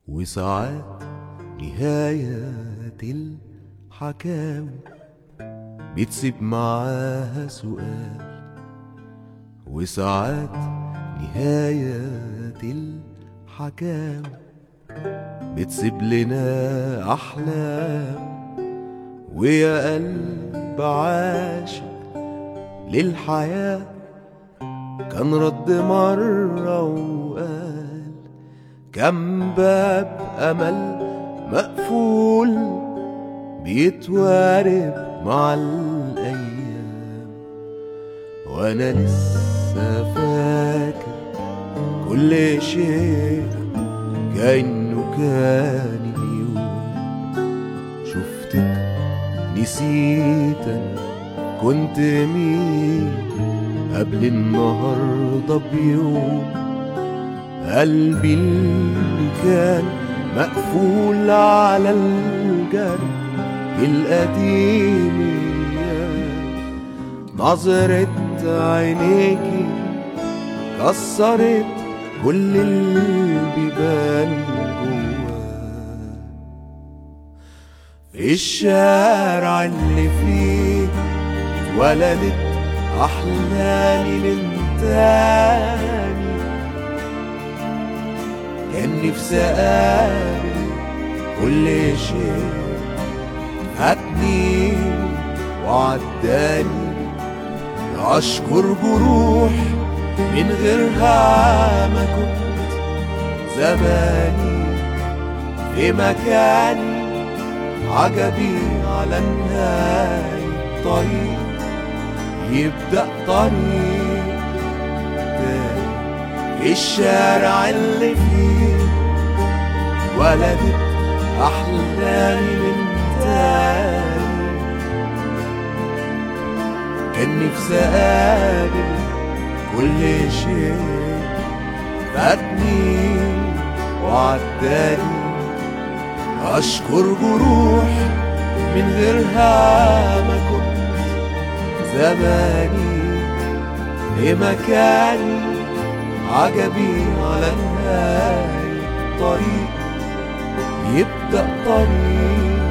وساعات نهاية الحكاوي بتسيب معاها سؤال وساعات نهاية الحكاوي بتسيب لنا أحلام ويا قلب عاشق للحياة كان رد مرة وقال كم باب أمل مقفول بيتوارب مع الأيام وأنا لسه فاكر كل شيء كأنه كان اليوم شفتك نسيت كنت مين قبل النهاردة بيوم قلبي اللي كان مقفول على الجرح القديم نظرة عينيكي كسرت كل البيبان جوا في الشارع اللي فيه اتولدت أحلامي من تاني كان نفسي أقابل كل شيء فاتني وعداني أشكر جروح من غيرها ما كنت زماني في مكاني عجبي على نهاية الطريق يبدأ طريق تاني في الشارع اللي فيه ولدت أحلامي من تاني كان نفسي أقابل كل شيء فاتني وعداني أشكر جروح من غيرها ما كنت زماني في مكاني عجبي على نهاية الطريق يبدأ طريق